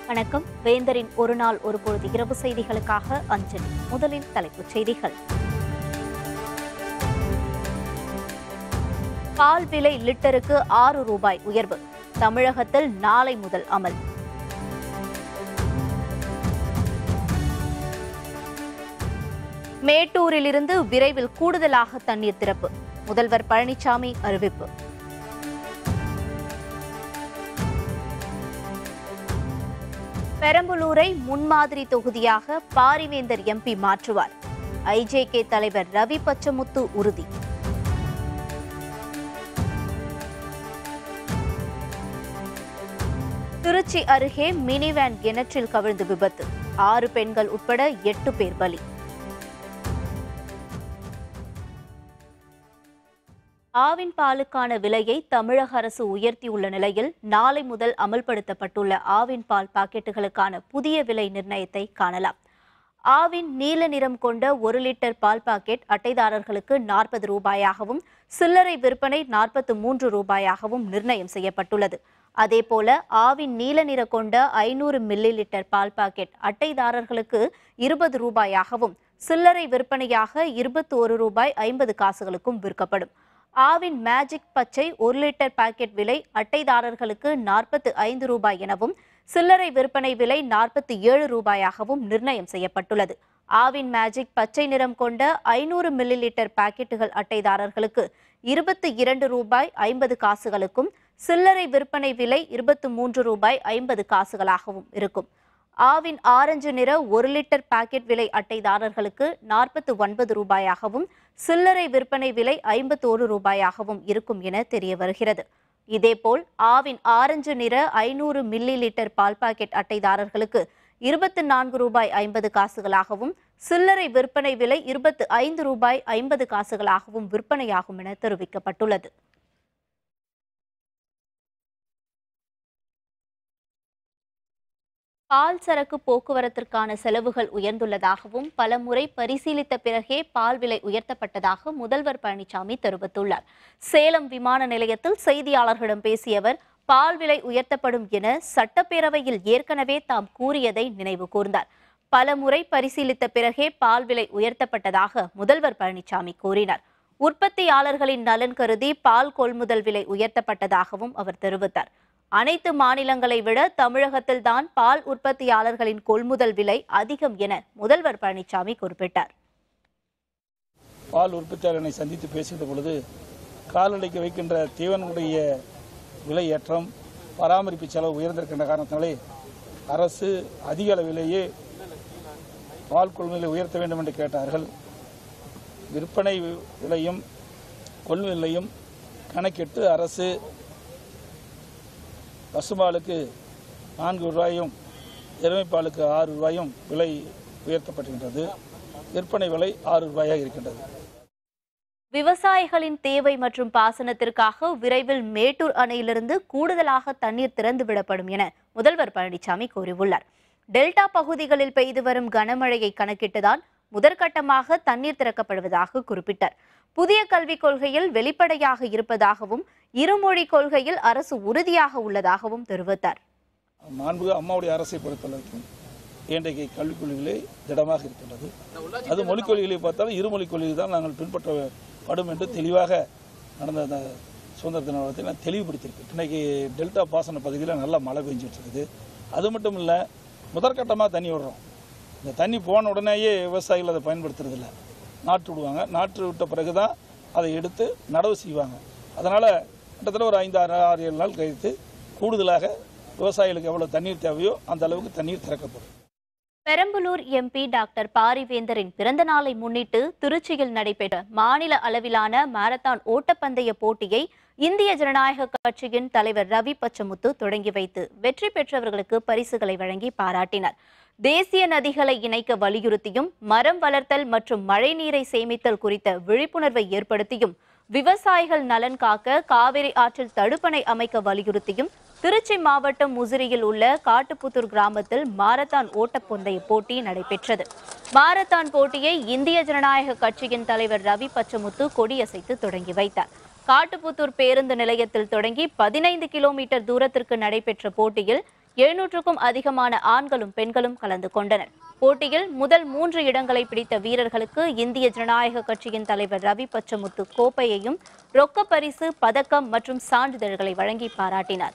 வணக்கம் வேந்தரின் ஒரு நாள் ஒரு பொழுது இரவு செய்திகளுக்காக அஞ்சலி முதலில் தலைப்புச் செய்திகள் பால் விலை லிட்டருக்கு ஆறு ரூபாய் உயர்வு தமிழகத்தில் நாளை முதல் அமல் மேட்டூரிலிருந்து விரைவில் கூடுதலாக தண்ணீர் திறப்பு முதல்வர் பழனிசாமி அறிவிப்பு பெரம்பலூரை முன்மாதிரி தொகுதியாக பாரிவேந்தர் எம்பி மாற்றுவார் ஐஜேகே தலைவர் ரவி பச்சமுத்து உறுதி திருச்சி அருகே மினி வேன் கிணற்றில் கவிழ்ந்து விபத்து ஆறு பெண்கள் உட்பட எட்டு பேர் பலி ஆவின் பாலுக்கான விலையை தமிழக அரசு உயர்த்தியுள்ள நிலையில் நாளை முதல் அமல்படுத்தப்பட்டுள்ள ஆவின் பால் பாக்கெட்டுகளுக்கான புதிய விலை நிர்ணயத்தை காணலாம் ஆவின் நீல நிறம் கொண்ட ஒரு லிட்டர் பால் பாக்கெட் அட்டைதாரர்களுக்கு நாற்பது ரூபாயாகவும் சில்லறை விற்பனை நாற்பத்து மூன்று ரூபாயாகவும் நிர்ணயம் செய்யப்பட்டுள்ளது அதேபோல ஆவின் நீல நிற கொண்ட ஐநூறு மில்லி லிட்டர் பால் பாக்கெட் அட்டைதாரர்களுக்கு இருபது ரூபாயாகவும் சில்லறை விற்பனையாக இருபத்தோரு ரூபாய் ஐம்பது காசுகளுக்கும் விற்கப்படும் ஆவின் மேஜிக் பச்சை ஒரு லிட்டர் பாக்கெட் விலை அட்டைதாரர்களுக்கு நாற்பத்து ஐந்து ரூபாய் எனவும் சில்லறை விற்பனை விலை நாற்பத்தி ஏழு ரூபாயாகவும் நிர்ணயம் செய்யப்பட்டுள்ளது ஆவின் மேஜிக் பச்சை நிறம் கொண்ட ஐநூறு மில்லி லிட்டர் பாக்கெட்டுகள் அட்டைதாரர்களுக்கு இருபத்தி இரண்டு ரூபாய் ஐம்பது காசுகளுக்கும் சில்லறை விற்பனை விலை இருபத்து மூன்று ரூபாய் ஐம்பது காசுகளாகவும் இருக்கும் ஆவின் ஆரஞ்சு நிற ஒரு லிட்டர் பாக்கெட் விலை அட்டைதாரர்களுக்கு நாற்பத்து ஒன்பது ரூபாயாகவும் சில்லறை விற்பனை விலை ஐம்பத்தோரு ரூபாயாகவும் இருக்கும் என தெரிய வருகிறது இதேபோல் ஆவின் ஆரஞ்சு நிற ஐநூறு மில்லி லிட்டர் பால் பாக்கெட் அட்டைதாரர்களுக்கு இருபத்து நான்கு ரூபாய் ஐம்பது காசுகளாகவும் சில்லறை விற்பனை விலை இருபத்து ஐந்து ரூபாய் ஐம்பது காசுகளாகவும் விற்பனையாகும் என தெரிவிக்கப்பட்டுள்ளது பால் சரக்கு போக்குவரத்திற்கான செலவுகள் உயர்ந்துள்ளதாகவும் பலமுறை பரிசீலித்த பிறகே பால் விலை உயர்த்தப்பட்டதாக முதல்வர் பழனிசாமி தெரிவித்துள்ளார் சேலம் விமான நிலையத்தில் செய்தியாளர்களிடம் பேசிய அவர் பால் விலை உயர்த்தப்படும் என சட்டப்பேரவையில் ஏற்கனவே தாம் கூறியதை நினைவு கூர்ந்தார் பலமுறை பரிசீலித்த பிறகே பால் விலை உயர்த்தப்பட்டதாக முதல்வர் பழனிசாமி கூறினார் உற்பத்தியாளர்களின் நலன் கருதி பால் கொள்முதல் விலை உயர்த்தப்பட்டதாகவும் அவர் தெரிவித்தார் அனைத்து மாநிலங்களை விட தமிழகத்தில் தான் பால் உற்பத்தியாளர்களின் கொள்முதல் விலை அதிகம் என முதல்வர் பழனிசாமி குறிப்பிட்டார் பால் உற்பத்தியாளர்களை சந்தித்து பேசுகிற பொழுது கால்நடைக்கு வைக்கின்ற தீவனுடைய விலை ஏற்றம் பராமரிப்பு செலவு உயர்ந்திருக்கின்ற காரணத்தினாலே அரசு அதிக அளவிலேயே பால் கொள்முதலை உயர்த்த வேண்டும் என்று கேட்டார்கள் விற்பனை விலையும் கொள்முதல் விலையும் கணக்கிட்டு அரசு பசுபாலுக்கு நான்கு ரூபாயும் எருமைப்பாலுக்கு ஆறு ரூபாயும் விலை உயர்த்தப்பட்டிருக்கின்றது விற்பனை விலை ஆறு ரூபாயாக இருக்கின்றது விவசாயிகளின் தேவை மற்றும் பாசனத்திற்காக விரைவில் மேட்டூர் அணையிலிருந்து கூடுதலாக தண்ணீர் திறந்துவிடப்படும் என முதல்வர் பழனிசாமி கூறியுள்ளார் டெல்டா பகுதிகளில் பெய்து வரும் கனமழையை கணக்கிட்டுதான் முதற்கட்டமாக தண்ணீர் திறக்கப்படுவதாக குறிப்பிட்டார் புதிய கல்விக் கொள்கையில் வெளிப்படையாக இருப்பதாகவும் இருமொழி கொள்கையில் அரசு உறுதியாக உள்ளதாகவும் தெரிவித்தார் மாண்புக அம்மாவுடைய அரசை பொறுத்தளவுக்கு இன்றைக்கு கல்விக் கொள்கைகளே திடமாக இருக்கின்றது அது மொழிக் கொள்கைகளை பார்த்தாலும் இருமொழிக் கொள்கை தான் நாங்கள் பின்பற்றப்படும் என்று தெளிவாக நடந்த அந்த சுதந்திர தின விழாவில் நான் தெளிவுபடுத்தியிருக்கு இன்னைக்கு டெல்டா பாசன பகுதியில் நல்லா மழை பெஞ்சிட்டு இருக்குது அது மட்டும் இல்லை முதற்கட்டமாக தண்ணி விடுறோம் இந்த தண்ணி போன உடனேயே விவசாயிகள் அதை பயன்படுத்துறதில்ல நாற்று விடுவாங்க நாற்று விட்ட பிறகு தான் அதை எடுத்து நடவு செய்வாங்க அதனால் கிட்டத்தட்ட ஒரு ஐந்து ஆறு ஆறு ஏழு நாள் கழித்து கூடுதலாக விவசாயிகளுக்கு எவ்வளவு தண்ணீர் தேவையோ அந்த அளவுக்கு தண்ணீர் திறக்கப்படும் பெரம்பலூர் எம்பி டாக்டர் பாரிவேந்தரின் பிறந்த நாளை முன்னிட்டு திருச்சியில் நடைபெற்ற மாநில அளவிலான மாரத்தான் ஓட்டப்பந்தய போட்டியை இந்திய ஜனநாயக கட்சியின் தலைவர் ரவி பச்சமுத்து தொடங்கி வைத்து வெற்றி பெற்றவர்களுக்கு பரிசுகளை வழங்கி பாராட்டினார் தேசிய நதிகளை இணைக்க வலியுறுத்தியும் மரம் வளர்த்தல் மற்றும் மழைநீரை சேமித்தல் குறித்த விழிப்புணர்வை ஏற்படுத்தியும் விவசாயிகள் நலன் காக்க காவிரி ஆற்றில் தடுப்பணை அமைக்க வலியுறுத்தியும் திருச்சி மாவட்டம் முசிறியில் உள்ள காட்டுப்புத்தூர் கிராமத்தில் மாரத்தான் ஓட்டப்பந்தய போட்டி நடைபெற்றது மாரத்தான் போட்டியை இந்திய ஜனநாயக கட்சியின் தலைவர் ரவி பச்சமுத்து கொடியசைத்து தொடங்கி வைத்தார் காட்டுப்புத்தூர் பேருந்து நிலையத்தில் தொடங்கி பதினைந்து கிலோமீட்டர் தூரத்திற்கு நடைபெற்ற போட்டியில் எழுநூற்றுக்கும் அதிகமான ஆண்களும் பெண்களும் கலந்து கொண்டனர் போட்டியில் முதல் மூன்று இடங்களை பிடித்த வீரர்களுக்கு இந்திய ஜனநாயக கட்சியின் தலைவர் ரவி பச்சமுத்து கோப்பையையும் ரொக்கப் பரிசு பதக்கம் மற்றும் சான்றிதழ்களை வழங்கி பாராட்டினார்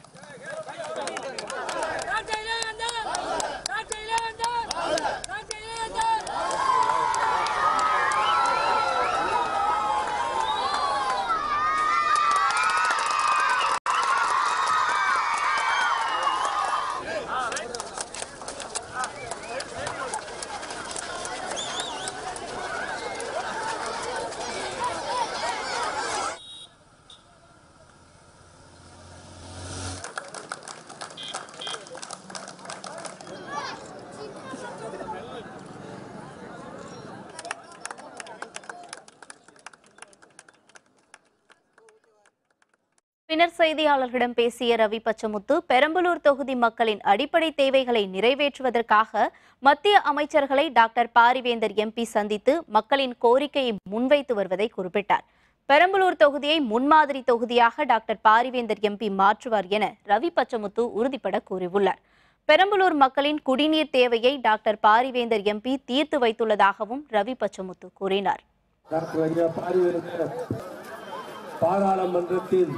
பின்னர் செய்தியாளர்களிடம் பேசிய ரவி பச்சமுத்து பெரம்பலூர் தொகுதி மக்களின் அடிப்படை தேவைகளை நிறைவேற்றுவதற்காக மத்திய அமைச்சர்களை டாக்டர் பாரிவேந்தர் எம்பி சந்தித்து மக்களின் கோரிக்கையை முன்வைத்து வருவதை குறிப்பிட்டார் பெரம்பலூர் தொகுதியை முன்மாதிரி தொகுதியாக டாக்டர் பாரிவேந்தர் எம்பி மாற்றுவார் என ரவி பச்சமுத்து உறுதிபட கூறியுள்ளார் பெரம்பலூர் மக்களின் குடிநீர் தேவையை டாக்டர் பாரிவேந்தர் எம்பி தீர்த்து வைத்துள்ளதாகவும் ரவி பச்சமுத்து கூறினார் டாக்டர் ஐயா பாரிவேந்தர் பாராளுமன்றத்தில்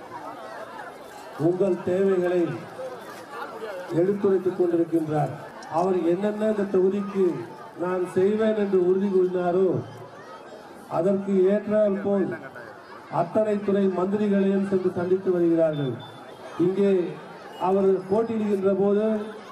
உங்கள் தேவைகளை எடுத்துரைத்துக் கொண்டிருக்கின்றார் அவர் என்னென்ன இந்த தொகுதிக்கு நான் செய்வேன் என்று உறுதி கூறினாரோ அதற்கு ஏற்றால் போல் அத்தனை துறை மந்திரிகளையும் சென்று சந்தித்து வருகிறார்கள் இங்கே அவர் போட்டியிடுகின்ற போது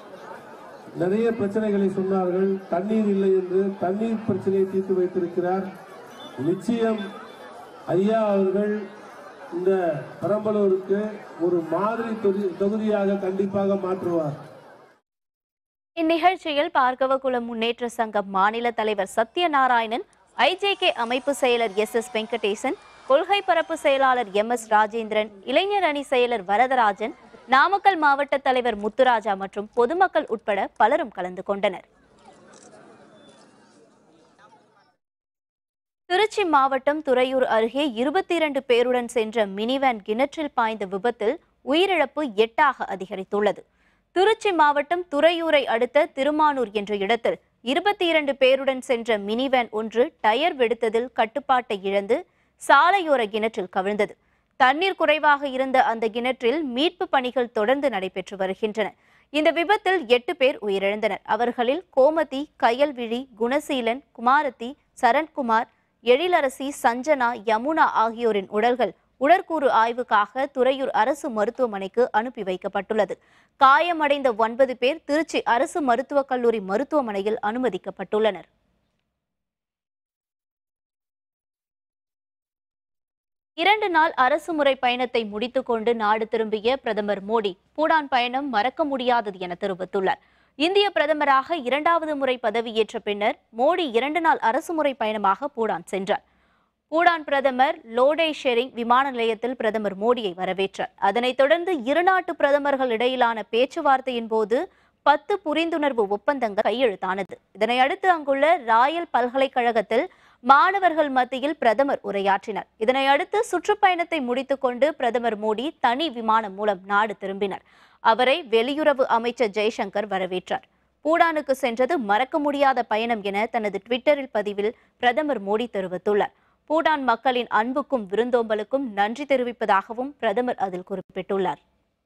நிறைய பிரச்சனைகளை சொன்னார்கள் தண்ணீர் இல்லை என்று தண்ணீர் பிரச்சனையை தீர்த்து வைத்திருக்கிறார் நிச்சயம் ஐயா அவர்கள் இந்த பெரம்பலூருக்கு ஒரு மாதிரி தொகுதி- தொகுதியாக கண்டிப்பாக மாற்றுவார் இந்நிகழ்ச்சியில் பார்கவகுலம் முன்னேற்ற சங்கம் மாநில தலைவர் சத்யநாராயணன் ஐஜேகே அமைப்பு செயலர் எஸ் எஸ் வெங்கடேசன் கொள்கை பரப்பு செயலாளர் எம் எஸ் ராஜேந்திரன் இளைஞர் அணி செயலர் வரதராஜன் நாமக்கல் மாவட்ட தலைவர் முத்துராஜா மற்றும் பொதுமக்கள் உட்பட பலரும் கலந்து கொண்டனர் திருச்சி மாவட்டம் துறையூர் அருகே இருபத்தி இரண்டு பேருடன் சென்ற மினிவேன் கிணற்றில் பாய்ந்த விபத்தில் உயிரிழப்பு எட்டாக அதிகரித்துள்ளது திருச்சி மாவட்டம் துறையூரை அடுத்த திருமானூர் என்ற இடத்தில் இருபத்தி இரண்டு பேருடன் சென்ற மினிவேன் ஒன்று டயர் வெடித்ததில் கட்டுப்பாட்டை இழந்து சாலையோர கிணற்றில் கவிழ்ந்தது தண்ணீர் குறைவாக இருந்த அந்த கிணற்றில் மீட்பு பணிகள் தொடர்ந்து நடைபெற்று வருகின்றன இந்த விபத்தில் எட்டு பேர் உயிரிழந்தனர் அவர்களில் கோமதி கயல்விழி குணசீலன் குமாரத்தி சரண்குமார் எழிலரசி சஞ்சனா யமுனா ஆகியோரின் உடல்கள் உடற்கூறு ஆய்வுக்காக துறையூர் அரசு மருத்துவமனைக்கு அனுப்பி வைக்கப்பட்டுள்ளது காயமடைந்த ஒன்பது பேர் திருச்சி அரசு மருத்துவக் கல்லூரி மருத்துவமனையில் அனுமதிக்கப்பட்டுள்ளனர் இரண்டு நாள் அரசுமுறை பயணத்தை முடித்துக்கொண்டு நாடு திரும்பிய பிரதமர் மோடி பூடான் பயணம் மறக்க முடியாதது என தெரிவித்துள்ளார் இந்திய பிரதமராக இரண்டாவது முறை பதவியேற்ற பின்னர் மோடி இரண்டு நாள் அரசுமுறை பயணமாக பூடான் சென்றார் பூடான் பிரதமர் லோடே ஷெரிங் விமான நிலையத்தில் பிரதமர் மோடியை வரவேற்றார் அதனைத் தொடர்ந்து இரு நாட்டு பிரதமர்கள் இடையிலான பேச்சுவார்த்தையின் போது பத்து புரிந்துணர்வு ஒப்பந்தங்கள் கையெழுத்தானது இதனை அடுத்து அங்குள்ள ராயல் பல்கலைக்கழகத்தில் மாணவர்கள் மத்தியில் பிரதமர் உரையாற்றினார் இதனை அடுத்து சுற்றுப்பயணத்தை முடித்துக்கொண்டு பிரதமர் மோடி தனி விமானம் மூலம் நாடு திரும்பினார் அவரை வெளியுறவு அமைச்சர் ஜெய்சங்கர் வரவேற்றார் பூடானுக்கு சென்றது மறக்க முடியாத பயணம் என தனது ட்விட்டரில் பதிவில் பிரதமர் மோடி தெரிவித்துள்ளார் பூடான் மக்களின் அன்புக்கும் விருந்தோம்பலுக்கும் நன்றி தெரிவிப்பதாகவும் பிரதமர் அதில் குறிப்பிட்டுள்ளார்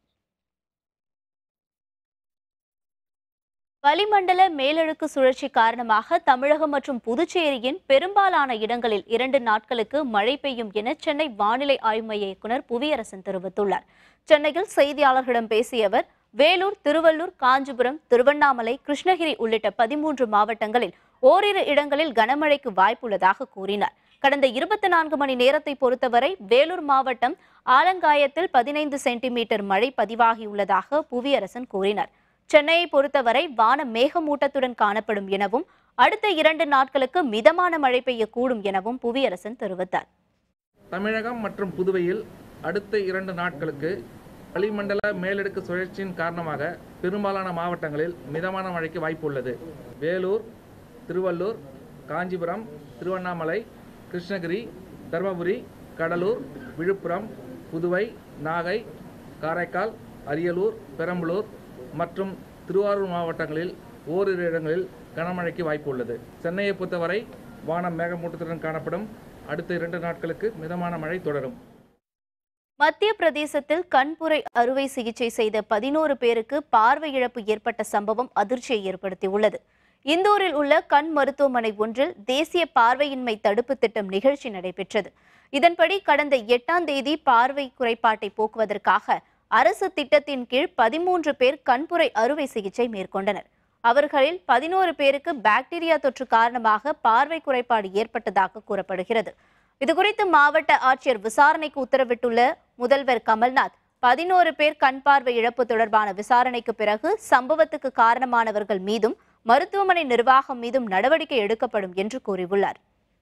வளிமண்டல மேலடுக்கு சுழற்சி காரணமாக தமிழகம் மற்றும் புதுச்சேரியின் பெரும்பாலான இடங்களில் இரண்டு நாட்களுக்கு மழை பெய்யும் என சென்னை வானிலை ஆய்வு மைய இயக்குனர் புவியரசன் தெரிவித்துள்ளார் சென்னையில் செய்தியாளர்களிடம் பேசிய அவர் வேலூர் திருவள்ளூர் காஞ்சிபுரம் திருவண்ணாமலை கிருஷ்ணகிரி உள்ளிட்ட பதிமூன்று மாவட்டங்களில் ஓரிரு இடங்களில் கனமழைக்கு வாய்ப்புள்ளதாக கூறினார் கடந்த இருபத்தி நான்கு மணி நேரத்தை பொறுத்தவரை வேலூர் மாவட்டம் ஆலங்காயத்தில் பதினைந்து சென்டிமீட்டர் மழை பதிவாகியுள்ளதாக புவியரசன் கூறினார் சென்னையை பொறுத்தவரை வானம் மேகமூட்டத்துடன் காணப்படும் எனவும் அடுத்த இரண்டு நாட்களுக்கு மிதமான மழை பெய்யக்கூடும் எனவும் புவியரசன் தெரிவித்தார் தமிழகம் மற்றும் புதுவையில் அடுத்த இரண்டு நாட்களுக்கு வளிமண்டல மேலடுக்கு சுழற்சியின் காரணமாக பெரும்பாலான மாவட்டங்களில் மிதமான மழைக்கு வாய்ப்பு உள்ளது வேலூர் திருவள்ளூர் காஞ்சிபுரம் திருவண்ணாமலை கிருஷ்ணகிரி தருமபுரி கடலூர் விழுப்புரம் புதுவை நாகை காரைக்கால் அரியலூர் பெரம்பலூர் மற்றும் திருவாரூர் மாவட்டங்களில் ஓரிரு இடங்களில் கனமழைக்கு வாய்ப்பு உள்ளது சென்னையை பொறுத்தவரை வானம் மேகமூட்டத்துடன் காணப்படும் அடுத்த இரண்டு நாட்களுக்கு மிதமான மழை தொடரும் மத்திய பிரதேசத்தில் கண்புரை அறுவை சிகிச்சை செய்த பதினோரு பேருக்கு பார்வை இழப்பு ஏற்பட்ட சம்பவம் அதிர்ச்சியை ஏற்படுத்தியுள்ளது இந்தூரில் உள்ள கண் மருத்துவமனை ஒன்றில் தேசிய பார்வையின்மை தடுப்பு திட்டம் நிகழ்ச்சி நடைபெற்றது இதன்படி கடந்த எட்டாம் தேதி பார்வை குறைபாட்டை போக்குவதற்காக அரசு திட்டத்தின் கீழ் பதிமூன்று பேர் கண்புரை அறுவை சிகிச்சை மேற்கொண்டனர் அவர்களில் பதினோரு பேருக்கு பாக்டீரியா தொற்று காரணமாக பார்வை குறைபாடு ஏற்பட்டதாக கூறப்படுகிறது இதுகுறித்து மாவட்ட ஆட்சியர் விசாரணைக்கு உத்தரவிட்டுள்ள முதல்வர் கமல்நாத் பதினோரு பேர் கண் பார்வை இழப்பு தொடர்பான விசாரணைக்கு பிறகு சம்பவத்துக்கு காரணமானவர்கள் மீதும் மருத்துவமனை நிர்வாகம் மீதும் நடவடிக்கை எடுக்கப்படும் என்று கூறியுள்ளார்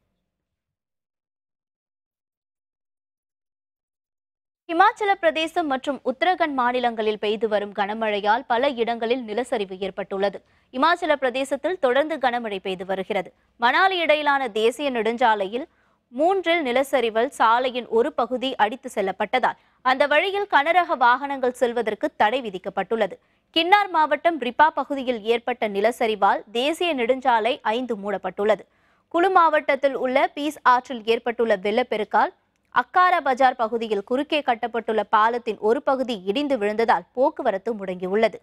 இமாச்சல பிரதேசம் மற்றும் உத்தரகண்ட் மாநிலங்களில் பெய்து வரும் கனமழையால் பல இடங்களில் நிலச்சரிவு ஏற்பட்டுள்ளது இமாச்சல பிரதேசத்தில் தொடர்ந்து கனமழை பெய்து வருகிறது மணாலி இடையிலான தேசிய நெடுஞ்சாலையில் மூன்றில் நிலச்சரிவில் சாலையின் ஒரு பகுதி அடித்து செல்லப்பட்டதால் அந்த வழியில் கனரக வாகனங்கள் செல்வதற்கு தடை விதிக்கப்பட்டுள்ளது கின்னார் மாவட்டம் ரிப்பா பகுதியில் ஏற்பட்ட நிலச்சரிவால் தேசிய நெடுஞ்சாலை ஐந்து மூடப்பட்டுள்ளது குழு மாவட்டத்தில் உள்ள பீஸ் ஆற்றில் ஏற்பட்டுள்ள வெள்ளப்பெருக்கால் அக்காரா பஜார் பகுதியில் குறுக்கே கட்டப்பட்டுள்ள பாலத்தின் ஒரு பகுதி இடிந்து விழுந்ததால் போக்குவரத்து முடங்கியுள்ளது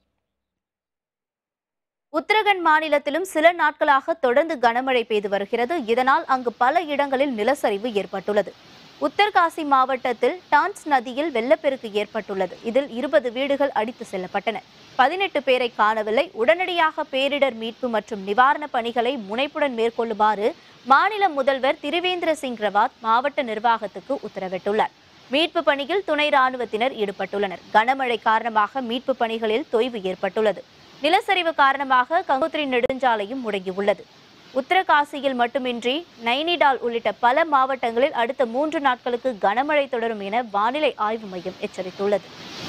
உத்தரகண்ட் மாநிலத்திலும் சில நாட்களாக தொடர்ந்து கனமழை பெய்து வருகிறது இதனால் அங்கு பல இடங்களில் நிலச்சரிவு ஏற்பட்டுள்ளது உத்தர்காசி மாவட்டத்தில் டான்ஸ் நதியில் வெள்ளப்பெருக்கு ஏற்பட்டுள்ளது இதில் இருபது வீடுகள் அடித்து செல்லப்பட்டன பதினெட்டு பேரை காணவில்லை உடனடியாக பேரிடர் மீட்பு மற்றும் நிவாரணப் பணிகளை முனைப்புடன் மேற்கொள்ளுமாறு மாநில முதல்வர் திருவேந்திர சிங் ரவாத் மாவட்ட நிர்வாகத்துக்கு உத்தரவிட்டுள்ளார் மீட்பு பணியில் துணை ராணுவத்தினர் ஈடுபட்டுள்ளனர் கனமழை காரணமாக மீட்பு பணிகளில் தொய்வு ஏற்பட்டுள்ளது நிலச்சரிவு காரணமாக கங்கோத்ரி நெடுஞ்சாலையும் முடங்கியுள்ளது உத்தரகாசியில் மட்டுமின்றி நைனிடால் உள்ளிட்ட பல மாவட்டங்களில் அடுத்த மூன்று நாட்களுக்கு கனமழை தொடரும் என வானிலை ஆய்வு மையம் எச்சரித்துள்ளது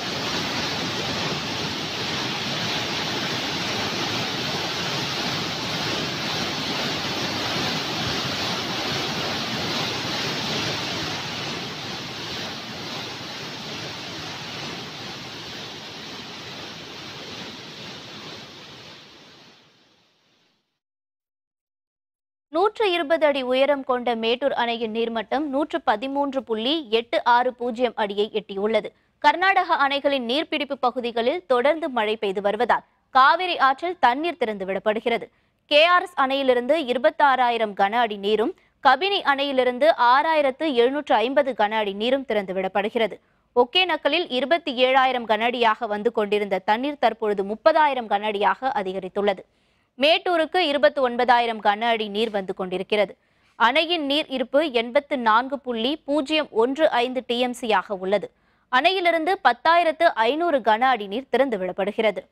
நூற்று இருபது அடி உயரம் கொண்ட மேட்டூர் அணையின் நீர்மட்டம் நூற்று பதிமூன்று புள்ளி எட்டு ஆறு பூஜ்ஜியம் அடியை எட்டியுள்ளது கர்நாடக அணைகளின் நீர்பிடிப்பு பகுதிகளில் தொடர்ந்து மழை பெய்து வருவதால் காவிரி ஆற்றில் தண்ணீர் திறந்து விடப்படுகிறது கேஆர்எஸ் அணையிலிருந்து இருபத்தாறாயிரம் கன அடி நீரும் கபினி அணையிலிருந்து ஆறாயிரத்து எழுநூற்று ஐம்பது கன அடி நீரும் திறந்து விடப்படுகிறது ஒகேனக்கலில் இருபத்தி ஏழாயிரம் கன அடியாக வந்து கொண்டிருந்த தண்ணீர் தற்பொழுது முப்பதாயிரம் கன அடியாக அதிகரித்துள்ளது மேட்டூருக்கு இருபத்தி ஒன்பதாயிரம் கன அடி நீர் வந்து கொண்டிருக்கிறது அணையின் நீர் இருப்பு எண்பத்து நான்கு புள்ளி பூஜ்ஜியம் ஒன்று ஐந்து டிஎம்சியாக உள்ளது அணையிலிருந்து பத்தாயிரத்து ஐநூறு கன அடி நீர் திறந்து விடப்படுகிறது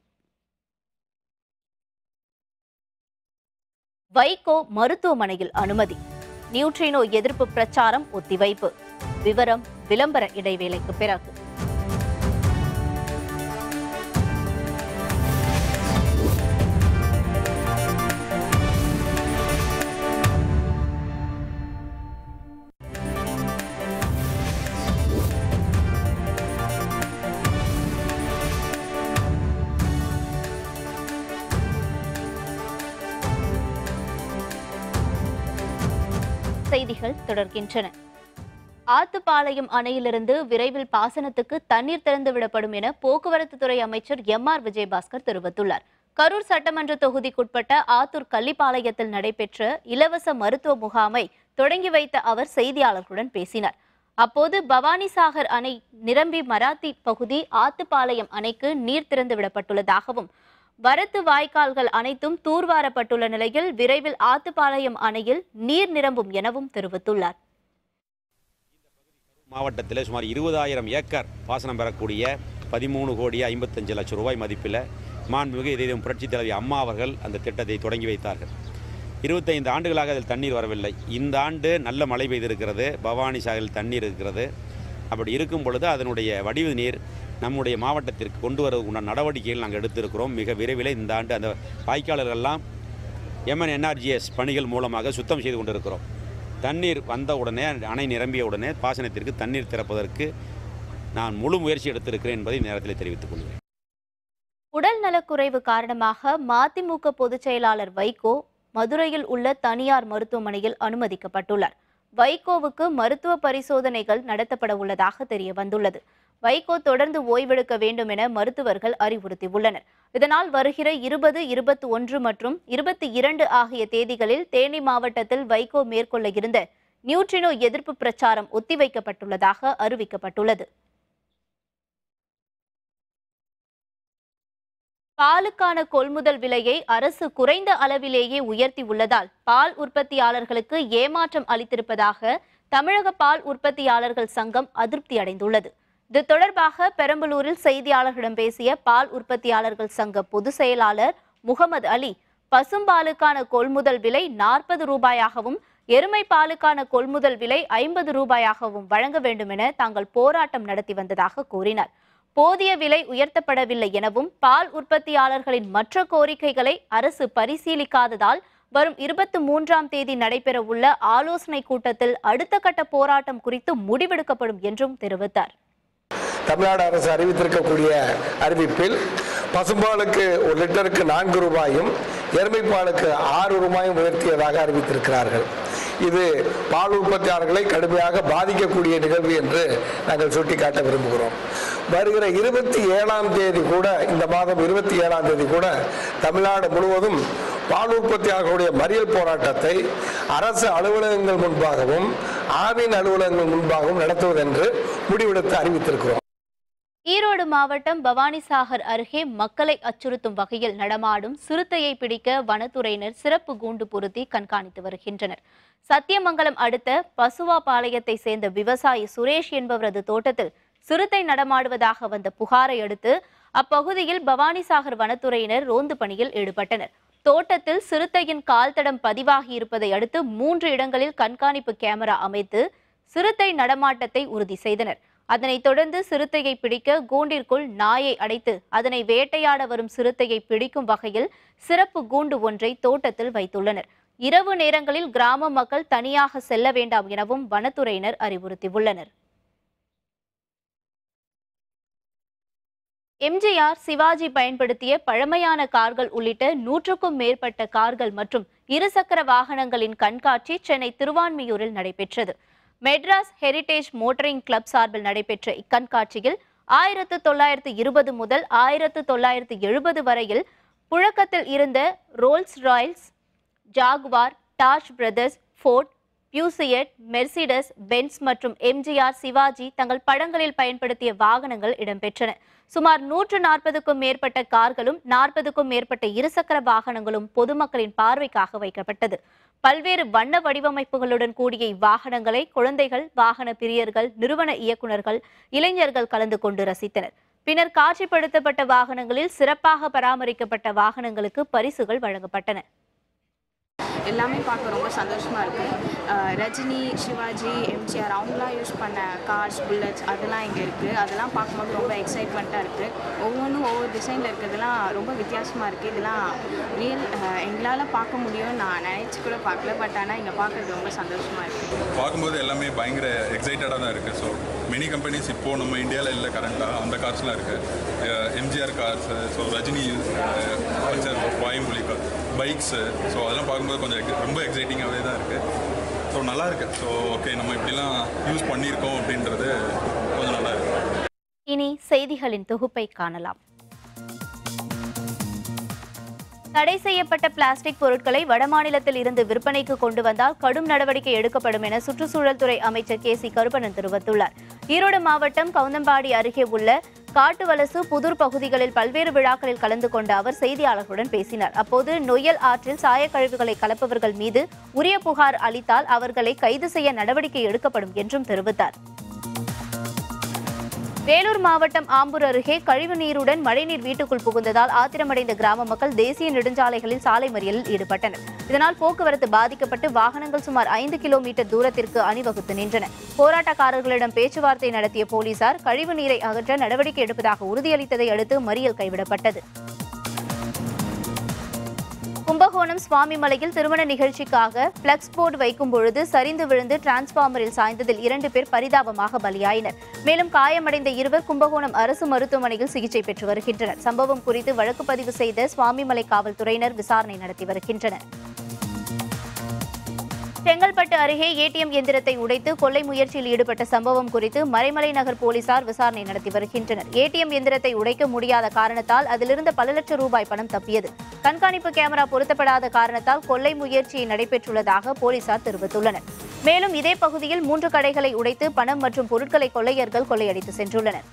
வைகோ மருத்துவமனையில் அனுமதி நியூட்ரினோ எதிர்ப்பு பிரச்சாரம் ஒத்திவைப்பு விவரம் விளம்பர இடைவேளைக்கு பிறகு செய்திகள் தொடர்கின்றன ஆத்துப்பாளையம் அணையிலிருந்து விரைவில் பாசனத்துக்கு தண்ணீர் திறந்து விடப்படும் என போக்குவரத்து துறை அமைச்சர் எம் ஆர் விஜயபாஸ்கர் தெரிவித்துள்ளார் கரூர் சட்டமன்ற தொகுதிக்குட்பட்ட ஆத்தூர் கள்ளிப்பாளையத்தில் நடைபெற்ற இலவச மருத்துவ முகாமை தொடங்கி வைத்த அவர் செய்தியாளர்களுடன் பேசினார் அப்போது பவானிசாகர் அணை நிரம்பி மராத்தி பகுதி ஆத்துப்பாளையம் அணைக்கு நீர் திறந்து விடப்பட்டுள்ளதாகவும் வரத்து வாய்க்கால்கள் அனைத்தும் தூர்வாரப்பட்டுள்ள நிலையில் விரைவில் ஆத்துப்பாளையம் அணையில் நீர் நிரம்பும் எனவும் தெரிவித்துள்ளார் மாவட்டத்தில் சுமார் இருபதாயிரம் ஏக்கர் பாசனம் பெறக்கூடிய பதிமூணு கோடி ஐம்பத்தஞ்சு லட்சம் ரூபாய் மதிப்பில் மாண்புமிகு இதயம் புரட்சித் தலைவி அம்மா அவர்கள் அந்த திட்டத்தை தொடங்கி வைத்தார்கள் இருபத்தைந்து ஆண்டுகளாக அதில் தண்ணீர் வரவில்லை இந்த ஆண்டு நல்ல மழை பெய்திருக்கிறது பவானி சாகரில் தண்ணீர் இருக்கிறது அப்படி இருக்கும் பொழுது அதனுடைய வடிவு நீர் நம்முடைய மாவட்டத்திற்கு கொண்டு வருவதற்குண்டான நடவடிக்கைகள் நாங்கள் எடுத்திருக்கிறோம் மிக விரைவில் இந்த ஆண்டு அந்த வாய்க்காலர்களெல்லாம் எம்என் என்ஆர்ஜிஎஸ் பணிகள் மூலமாக சுத்தம் செய்து கொண்டிருக்கிறோம் தண்ணீர் வந்த உடனே அணை நிரம்பிய உடனே பாசனத்திற்கு தண்ணீர் திறப்பதற்கு நான் முழு முயற்சி எடுத்திருக்கிறேன் என்பதை இந்த நேரத்தில் தெரிவித்துக் கொள்கிறேன் உடல் நலக்குறைவு காரணமாக மதிமுக பொதுச் செயலாளர் வைகோ மதுரையில் உள்ள தனியார் மருத்துவமனையில் அனுமதிக்கப்பட்டுள்ளார் வைகோவுக்கு மருத்துவ பரிசோதனைகள் நடத்தப்பட உள்ளதாக தெரிய வந்துள்ளது வைகோ தொடர்ந்து ஓய்வெடுக்க வேண்டும் என மருத்துவர்கள் அறிவுறுத்தியுள்ளனர் இதனால் வருகிற இருபது இருபத்தி ஒன்று மற்றும் இருபத்தி இரண்டு ஆகிய தேதிகளில் தேனி மாவட்டத்தில் வைகோ மேற்கொள்ள இருந்த நியூட்ரினோ எதிர்ப்பு பிரச்சாரம் ஒத்திவைக்கப்பட்டுள்ளதாக அறிவிக்கப்பட்டுள்ளது பாலுக்கான கொள்முதல் விலையை அரசு குறைந்த அளவிலேயே உயர்த்தி உள்ளதால் பால் உற்பத்தியாளர்களுக்கு ஏமாற்றம் அளித்திருப்பதாக தமிழக பால் உற்பத்தியாளர்கள் சங்கம் அதிருப்தி அடைந்துள்ளது இது தொடர்பாக பெரம்பலூரில் செய்தியாளர்களிடம் பேசிய பால் உற்பத்தியாளர்கள் சங்க பொதுச் செயலாளர் முகமது அலி பசும்பாலுக்கான கொள்முதல் விலை நாற்பது ரூபாயாகவும் எருமை பாலுக்கான கொள்முதல் விலை ஐம்பது ரூபாயாகவும் வழங்க வேண்டும் என தாங்கள் போராட்டம் நடத்தி வந்ததாக கூறினார் போதிய விலை உயர்த்தப்படவில்லை எனவும் பால் உற்பத்தியாளர்களின் மற்ற கோரிக்கைகளை அரசு பரிசீலிக்காததால் வரும் இருபத்தி மூன்றாம் தேதி நடைபெறவுள்ள ஆலோசனை கூட்டத்தில் அடுத்த கட்ட போராட்டம் குறித்து முடிவெடுக்கப்படும் என்றும் தெரிவித்தார் தமிழ்நாடு அரசு அறிவித்திருக்கக்கூடிய அறிவிப்பில் பசும்பாலுக்கு ஒரு லிட்டருக்கு நான்கு ரூபாயும் எருமைப்பாலுக்கு ஆறு ரூபாயும் உயர்த்தியதாக அறிவித்திருக்கிறார்கள் இது பால் உற்பத்தியாளர்களை கடுமையாக பாதிக்கக்கூடிய நிகழ்வு என்று நாங்கள் சுட்டிக்காட்ட விரும்புகிறோம் வருகிற இருபத்தி ஏழாம் தேதி கூட இந்த மாதம் இருபத்தி ஏழாம் தேதி கூட தமிழ்நாடு முழுவதும் பால் உற்பத்தியாளர்களுடைய மறியல் போராட்டத்தை அரசு அலுவலகங்கள் முன்பாகவும் ஆவின் அலுவலகங்கள் முன்பாகவும் நடத்துவதென்று முடிவெடுத்து அறிவித்திருக்கிறோம் ஈரோடு மாவட்டம் பவானிசாகர் அருகே மக்களை அச்சுறுத்தும் வகையில் நடமாடும் சிறுத்தையை பிடிக்க வனத்துறையினர் சிறப்பு கூண்டு பொருத்தி கண்காணித்து வருகின்றனர் சத்தியமங்கலம் அடுத்த பசுவாபாளையத்தை சேர்ந்த விவசாயி சுரேஷ் என்பவரது தோட்டத்தில் சிறுத்தை நடமாடுவதாக வந்த புகாரை அடுத்து அப்பகுதியில் பவானிசாகர் வனத்துறையினர் ரோந்து பணியில் ஈடுபட்டனர் தோட்டத்தில் சிறுத்தையின் கால்தடம் பதிவாகி இருப்பதை அடுத்து மூன்று இடங்களில் கண்காணிப்பு கேமரா அமைத்து சிறுத்தை நடமாட்டத்தை உறுதி செய்தனர் அதனைத் தொடர்ந்து சிறுத்தையை பிடிக்க கூண்டிற்குள் நாயை அடைத்து அதனை வேட்டையாட வரும் சிறுத்தையை பிடிக்கும் வகையில் சிறப்பு கூண்டு ஒன்றை தோட்டத்தில் வைத்துள்ளனர் இரவு நேரங்களில் கிராம மக்கள் தனியாக செல்ல வேண்டாம் எனவும் வனத்துறையினர் அறிவுறுத்தியுள்ளனர் எம்ஜிஆர் சிவாஜி பயன்படுத்திய பழமையான கார்கள் உள்ளிட்ட நூற்றுக்கும் மேற்பட்ட கார்கள் மற்றும் இருசக்கர வாகனங்களின் கண்காட்சி சென்னை திருவான்மியூரில் நடைபெற்றது மெட்ராஸ் ஹெரிடேஜ் மோட்டரிங் கிளப் சார்பில் நடைபெற்ற இக்கண்காட்சியில் ஆயிரத்து தொள்ளாயிரத்து இருபது முதல் ஆயிரத்து தொள்ளாயிரத்து எழுபது வரையில் புழக்கத்தில் இருந்த Rolls Royals Jaguar Dash Brothers Ford Peugeot Mercedes Benz மற்றும் எம்ஜிஆர் சிவாஜி தங்கள் படங்களில் பயன்படுத்திய வாகனங்கள் இடம்பெற்றன சுமார் நூற்று நாற்பதுக்கும் மேற்பட்ட கார்களும் நாற்பதுக்கும் மேற்பட்ட இருசக்கர வாகனங்களும் பொதுமக்களின் பார்வைக்காக வைக்கப்பட்டது பல்வேறு வண்ண வடிவமைப்புகளுடன் கூடிய இவ்வாகனங்களை குழந்தைகள் வாகன பிரியர்கள் நிறுவன இயக்குநர்கள் இளைஞர்கள் கலந்து கொண்டு ரசித்தனர் பின்னர் காட்சிப்படுத்தப்பட்ட வாகனங்களில் சிறப்பாக பராமரிக்கப்பட்ட வாகனங்களுக்கு பரிசுகள் வழங்கப்பட்டன எல்லாமே பார்க்க ரொம்ப சந்தோஷமாக இருக்குது ரஜினி சிவாஜி எம்ஜிஆர் அவங்களாம் யூஸ் பண்ண கார்ஸ் புல்லட்ஸ் அதெல்லாம் இங்கே இருக்குது அதெல்லாம் பார்க்கும்போது ரொம்ப எக்ஸைட்மெண்ட்டாக இருக்குது ஒவ்வொன்றும் ஒவ்வொரு டிசைனில் இருக்கிறதுலாம் ரொம்ப வித்தியாசமாக இருக்குது இதெல்லாம் ரியல் எங்களால் பார்க்க முடியும்னு நான் நினச்சி கூட பார்க்கல பட் ஆனால் இங்கே பார்க்குறது ரொம்ப சந்தோஷமாக இருக்குது பார்க்கும்போது எல்லாமே பயங்கர எக்ஸைட்டடாக தான் இருக்குது ஸோ மெனி கம்பெனிஸ் இப்போது நம்ம இந்தியாவில் இல்லை கரண்ட்டாக அந்த கார்ஸ்லாம் இருக்குது MGR cars so Rajini Pulsar வாயுமொழி பைக்ஸு ஸோ அதெல்லாம் பார்க்கும்போது கொஞ்சம் ex- ரொம்ப எக்ஸைட்டிங்காகவே தான் இருக்குது ஸோ நல்லா இருக்கு ஸோ ஓகே நம்ம இப்படிலாம் யூஸ் பண்ணியிருக்கோம் அப்படின்றது கொஞ்சம் நல்லா இருக்குது இனி செய்திகளின் தொகுப்பை காணலாம் தடை செய்யப்பட்ட பிளாஸ்டிக் பொருட்களை வடமாநிலத்தில் இருந்து விற்பனைக்கு கொண்டு வந்தால் கடும் நடவடிக்கை எடுக்கப்படும் என சுற்றுச்சூழல் துறை அமைச்சர் கே சி கருப்பணன் தெரிவித்துள்ளார் ஈரோடு மாவட்டம் கவுந்தம்பாடி அருகே உள்ள காட்டுவலசு புதூர் பகுதிகளில் பல்வேறு விழாக்களில் கலந்து கொண்ட அவர் செய்தியாளர்களுடன் பேசினார் அப்போது நொய்யல் ஆற்றில் சாயக்கழிவுகளை கலப்பவர்கள் மீது உரிய புகார் அளித்தால் அவர்களை கைது செய்ய நடவடிக்கை எடுக்கப்படும் என்றும் தெரிவித்தார் வேலூர் மாவட்டம் ஆம்பூர் அருகே கழிவு நீருடன் மழைநீர் வீட்டுக்குள் புகுந்ததால் ஆத்திரமடைந்த கிராம மக்கள் தேசிய நெடுஞ்சாலைகளில் சாலை மறியலில் ஈடுபட்டனர் இதனால் போக்குவரத்து பாதிக்கப்பட்டு வாகனங்கள் சுமார் ஐந்து கிலோமீட்டர் தூரத்திற்கு அணிவகுத்து நின்றன போராட்டக்காரர்களிடம் பேச்சுவார்த்தை நடத்திய போலீசார் கழிவு நீரை அகற்ற நடவடிக்கை எடுப்பதாக உறுதியளித்ததை அடுத்து மறியல் கைவிடப்பட்டது கும்பகோணம் சுவாமிமலையில் திருமண நிகழ்ச்சிக்காக பிளக்ஸ் போர்டு வைக்கும் பொழுது சரிந்து விழுந்து டிரான்ஸ்பார்மரில் சாய்ந்ததில் இரண்டு பேர் பரிதாபமாக பலியாயினர் மேலும் காயமடைந்த இருவர் கும்பகோணம் அரசு மருத்துவமனையில் சிகிச்சை பெற்று வருகின்றனர் சம்பவம் குறித்து வழக்கு பதிவு செய்த சுவாமிமலை காவல்துறையினர் விசாரணை நடத்தி வருகின்றனர் செங்கல்பட்டு அருகே ஏடிஎம் எந்திரத்தை உடைத்து கொள்ளை முயற்சியில் ஈடுபட்ட சம்பவம் குறித்து மறைமலை நகர் போலீசார் விசாரணை நடத்தி வருகின்றனர் ஏடிஎம் எந்திரத்தை உடைக்க முடியாத காரணத்தால் அதிலிருந்த பல லட்சம் ரூபாய் பணம் தப்பியது கண்காணிப்பு கேமரா பொருத்தப்படாத காரணத்தால் கொள்ளை முயற்சி நடைபெற்றுள்ளதாக போலீசார் தெரிவித்துள்ளனர் மேலும் இதே பகுதியில் மூன்று கடைகளை உடைத்து பணம் மற்றும் பொருட்களை கொள்ளையர்கள் கொள்ளையடித்து சென்றுள்ளனர்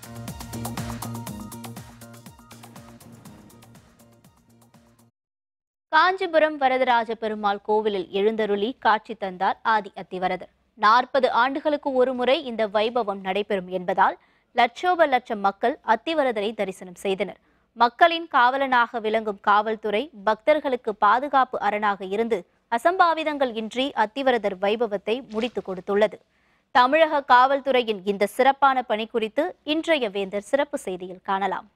காஞ்சிபுரம் வரதராஜ பெருமாள் கோவிலில் எழுந்தருளி காட்சி தந்தார் ஆதி அத்திவரதர் நாற்பது ஆண்டுகளுக்கு ஒருமுறை இந்த வைபவம் நடைபெறும் என்பதால் லட்சோப லட்சம் மக்கள் அத்திவரதரை தரிசனம் செய்தனர் மக்களின் காவலனாக விளங்கும் காவல்துறை பக்தர்களுக்கு பாதுகாப்பு அரணாக இருந்து அசம்பாவிதங்கள் இன்றி அத்திவரதர் வைபவத்தை முடித்துக் கொடுத்துள்ளது தமிழக காவல்துறையின் இந்த சிறப்பான பணி குறித்து இன்றைய வேந்தர் சிறப்பு செய்தியில் காணலாம்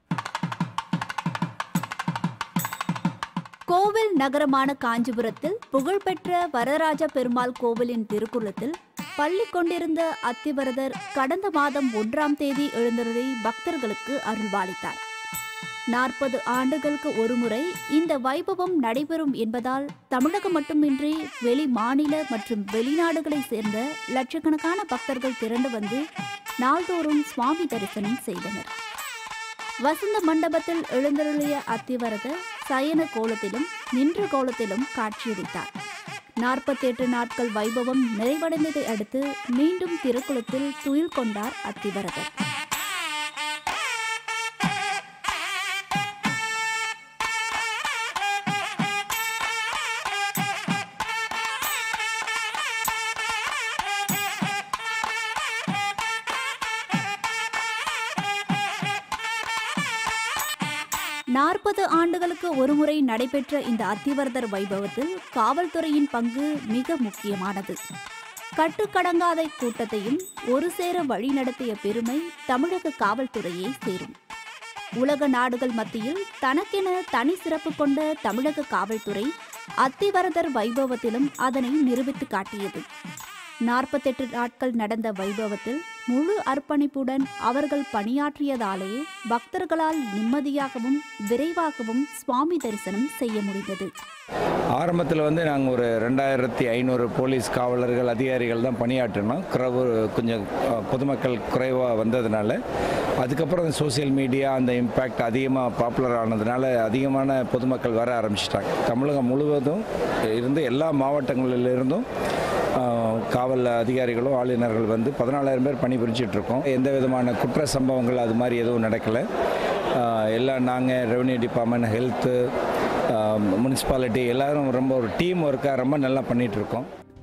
கோவில் நகரமான காஞ்சிபுரத்தில் புகழ்பெற்ற வரதராஜ பெருமாள் கோவிலின் திருக்குளத்தில் பள்ளி கொண்டிருந்த அத்திவரதர் கடந்த மாதம் ஒன்றாம் தேதி எழுந்தருளி பக்தர்களுக்கு அருள்பாலித்தார் நாற்பது ஆண்டுகளுக்கு ஒருமுறை இந்த வைபவம் நடைபெறும் என்பதால் தமிழகம் மட்டுமின்றி வெளி மாநில மற்றும் வெளிநாடுகளைச் சேர்ந்த லட்சக்கணக்கான பக்தர்கள் திரண்டு வந்து நாள்தோறும் சுவாமி தரிசனம் செய்தனர் வசந்த மண்டபத்தில் எழுந்தருளிய அத்திவரதர் சயன கோலத்திலும் நின்ற கோலத்திலும் காட்சியளித்தார் நாற்பத்தெட்டு நாட்கள் வைபவம் நிறைவடைந்ததை அடுத்து மீண்டும் திருக்குளத்தில் துயில் கொண்டார் அத்திவரதர் நாற்பது ஆண்டுகளுக்கு ஒருமுறை நடைபெற்ற இந்த அத்திவரதர் வைபவத்தில் காவல்துறையின் பங்கு மிக முக்கியமானது கட்டுக்கடங்காத கூட்டத்தையும் ஒரு சேர வழிநடத்திய பெருமை தமிழக காவல்துறையே சேரும் உலக நாடுகள் மத்தியில் தனக்கென தனி சிறப்பு கொண்ட தமிழக காவல்துறை அத்திவரதர் வைபவத்திலும் அதனை நிரூபித்து காட்டியது நாற்பத்தெட்டு நாட்கள் நடந்த வைபவத்தில் முழு அர்ப்பணிப்புடன் அவர்கள் பணியாற்றியதாலேயே பக்தர்களால் நிம்மதியாகவும் விரைவாகவும் சுவாமி தரிசனம் செய்ய முடிந்தது ஆரம்பத்தில் வந்து நாங்கள் ஒரு ரெண்டாயிரத்தி ஐநூறு போலீஸ் காவலர்கள் அதிகாரிகள் தான் பணியாற்றினோம் குறைவு கொஞ்சம் அஹ், பொதுமக்கள் குறைவாக வந்ததுனால அதுக்கப்புறம் அந்த சோஷியல் மீடியா அந்த இம்பேக்ட் அதிகமாக பாப்புலர் ஆனதுனால அதிகமான பொதுமக்கள் வர ஆரம்பிச்சிட்டாங்க தமிழகம் முழுவதும் இருந்து எல்லா மாவட்டங்களிலிருந்தும் ஆஹ், காவல் அதிகாரிகளும் ஆளுநர்கள் வந்து பதினாலாயிரம் பேர் பணிபுரிஞ்சிட்டு இருக்கோம் எந்த விதமான குற்ற சம்பவங்கள் அது மாதிரி எதுவும் நடக்கலை ஆஹ், எல்லாம் நாங்கள் ரெவன்யூ டிபார்ட்மெண்ட் ஹெல்த்து முனிசிபாலிட்டி எல்லாரும் ரொம்ப ஒரு டீம் ஒர்க்காக ரொம்ப நல்லா பண்ணிட்டு இருக்கோம்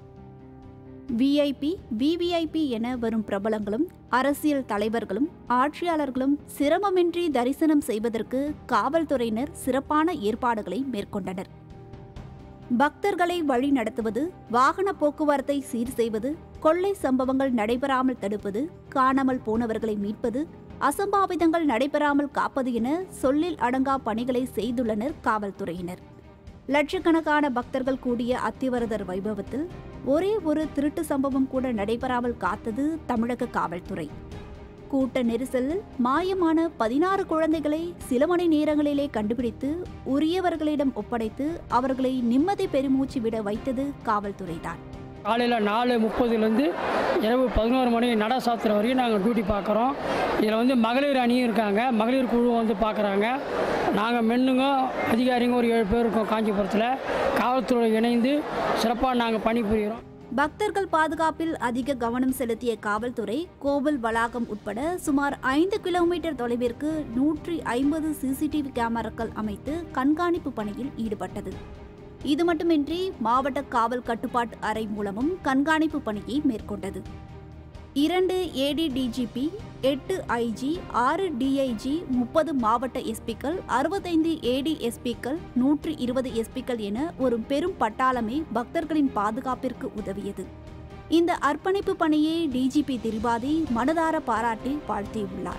விஐபி விவிஐபி என வரும் பிரபலங்களும் அரசியல் தலைவர்களும் ஆட்சியாளர்களும் சிரமமின்றி தரிசனம் செய்வதற்கு காவல்துறையினர் சிறப்பான ஏற்பாடுகளை மேற்கொண்டனர் பக்தர்களை வழி நடத்துவது வாகன போக்குவரத்தை சீர் செய்வது கொள்ளை சம்பவங்கள் நடைபெறாமல் தடுப்பது காணாமல் போனவர்களை மீட்பது அசம்பாவிதங்கள் நடைபெறாமல் காப்பது என சொல்லில் அடங்கா பணிகளை செய்துள்ளனர் காவல்துறையினர் லட்சக்கணக்கான பக்தர்கள் கூடிய அத்திவரதர் வைபவத்தில் ஒரே ஒரு திருட்டு சம்பவம் கூட நடைபெறாமல் காத்தது தமிழக காவல்துறை கூட்ட நெரிசலில் மாயமான பதினாறு குழந்தைகளை சில மணி நேரங்களிலே கண்டுபிடித்து உரியவர்களிடம் ஒப்படைத்து அவர்களை நிம்மதி பெருமூச்சு விட வைத்தது காவல்துறைதான் காலையில் நாலு முப்பதுலேருந்து இரவு பதினோரு மணி நட சாத்திர வரைக்கும் நாங்கள் டியூட்டி பார்க்குறோம் இதில் வந்து மகளிர் அணியும் இருக்காங்க மகளிர் குழு வந்து பார்க்குறாங்க நாங்கள் மென்னுங்க அதிகாரிங்க ஒரு ஏழு பேர் இருக்கோம் காஞ்சிபுரத்தில் காவல்துறை இணைந்து சிறப்பாக நாங்கள் பணிபுரிகிறோம் பக்தர்கள் பாதுகாப்பில் அதிக கவனம் செலுத்திய காவல்துறை கோவில் வளாகம் உட்பட சுமார் ஐந்து கிலோமீட்டர் தொலைவிற்கு நூற்றி ஐம்பது சிசிடிவி கேமராக்கள் அமைத்து கண்காணிப்பு பணியில் ஈடுபட்டது இது மட்டுமின்றி மாவட்ட காவல் கட்டுப்பாட்டு அறை மூலமும் கண்காணிப்பு பணியை மேற்கொண்டது இரண்டு ஏடிடிஜிபி எட்டு ஐஜி ஆறு டிஐஜி முப்பது மாவட்ட எஸ்பிக்கள் அறுபத்தைந்து ஏடி எஸ்பிக்கள் நூற்றி இருபது எஸ்பிக்கள் என ஒரு பெரும் பட்டாளமே பக்தர்களின் பாதுகாப்பிற்கு உதவியது இந்த அர்ப்பணிப்பு பணியை டிஜிபி திரிபாதி மனதார பாராட்டி வாழ்த்தியுள்ளார்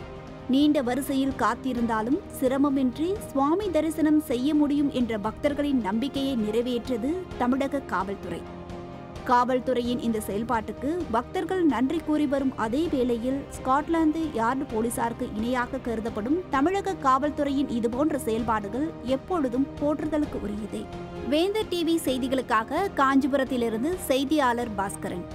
நீண்ட வரிசையில் காத்திருந்தாலும் சிரமமின்றி சுவாமி தரிசனம் செய்ய முடியும் என்ற பக்தர்களின் நம்பிக்கையை நிறைவேற்றது தமிழக காவல்துறை காவல்துறையின் இந்த செயல்பாட்டுக்கு பக்தர்கள் நன்றி கூறி வரும் அதே வேளையில் ஸ்காட்லாந்து யார்டு போலீசாருக்கு இணையாக கருதப்படும் தமிழக காவல்துறையின் இதுபோன்ற செயல்பாடுகள் எப்பொழுதும் போற்றுதலுக்கு உரியதே வேந்தர் டிவி செய்திகளுக்காக காஞ்சிபுரத்திலிருந்து செய்தியாளர் பாஸ்கரன்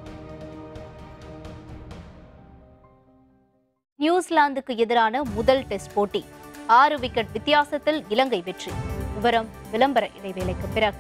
நியூசிலாந்துக்கு எதிரான முதல் டெஸ்ட் போட்டி ஆறு விக்கெட் வித்தியாசத்தில் இலங்கை வெற்றி விவரம் விளம்பர இடைவேளைக்கு பிறகு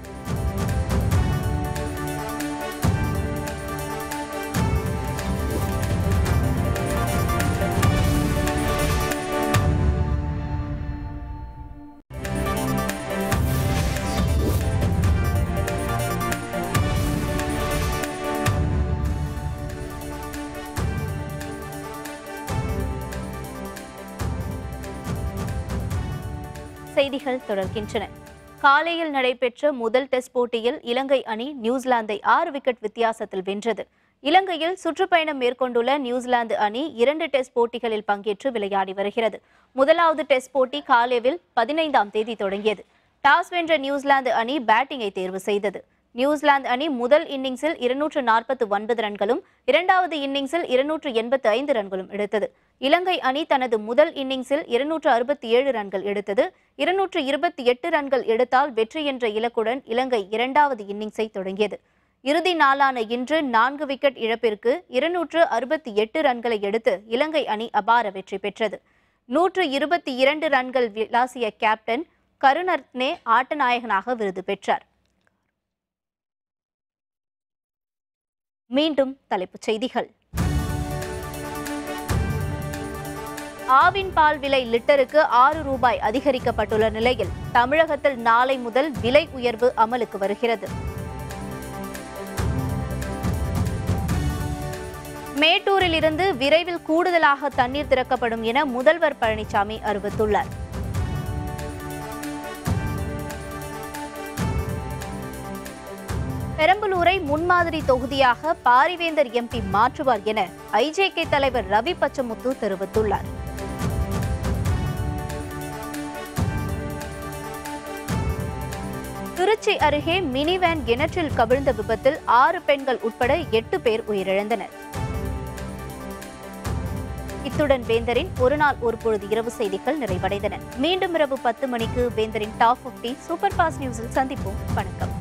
செய்திகள் தொடர்கின்றன காலையில் நடைபெற்ற முதல் டெஸ்ட் போட்டியில் இலங்கை அணி நியூசிலாந்தை ஆறு விக்கெட் வித்தியாசத்தில் வென்றது இலங்கையில் சுற்றுப்பயணம் மேற்கொண்டுள்ள நியூசிலாந்து அணி இரண்டு டெஸ்ட் போட்டிகளில் பங்கேற்று விளையாடி வருகிறது முதலாவது டெஸ்ட் போட்டி காலேவில் பதினைந்தாம் தேதி தொடங்கியது டாஸ் வென்ற நியூசிலாந்து அணி பேட்டிங்கை தேர்வு செய்தது நியூசிலாந்து அணி முதல் இன்னிங்ஸில் இருநூற்று நாற்பத்து ஒன்பது ரன்களும் இரண்டாவது இன்னிங்ஸில் இருநூற்று எண்பத்து ஐந்து ரன்களும் எடுத்தது இலங்கை அணி தனது முதல் இன்னிங்ஸில் இருநூற்று அறுபத்தி ஏழு ரன்கள் எடுத்தது இருநூற்று இருபத்தி எட்டு ரன்கள் எடுத்தால் வெற்றி என்ற இலக்குடன் இலங்கை இரண்டாவது இன்னிங்ஸை தொடங்கியது இறுதி நாளான இன்று நான்கு விக்கெட் இழப்பிற்கு இருநூற்று அறுபத்தி எட்டு ரன்களை எடுத்து இலங்கை அணி அபார வெற்றி பெற்றது நூற்று இருபத்தி இரண்டு ரன்கள் விளாசிய கேப்டன் கருணர்னே ஆட்டநாயகனாக விருது பெற்றார் மீண்டும் தலைப்புச் செய்திகள் ஆவின் பால் விலை லிட்டருக்கு ஆறு ரூபாய் அதிகரிக்கப்பட்டுள்ள நிலையில் தமிழகத்தில் நாளை முதல் விலை உயர்வு அமலுக்கு வருகிறது மேட்டூரில் இருந்து விரைவில் கூடுதலாக தண்ணீர் திறக்கப்படும் என முதல்வர் பழனிசாமி அறிவித்துள்ளார் பெரம்பலூரை முன்மாதிரி தொகுதியாக பாரிவேந்தர் எம்பி மாற்றுவார் என ஐஜேகே தலைவர் ரவி பச்சமுத்து தெரிவித்துள்ளார் திருச்சி அருகே மினி வேன் கிணற்றில் கவிழ்ந்த விபத்தில் ஆறு பெண்கள் உட்பட எட்டு பேர் உயிரிழந்தனர் இத்துடன் வேந்தரின் ஒரு நாள் ஒரு பொழுது இரவு செய்திகள் நிறைவடைந்தன மீண்டும் இரவு பத்து மணிக்கு வேந்தரின் டாப் 50 சூப்பர் ஃபாஸ்ட் நியூஸில் சந்திப்போம் வணக்கம்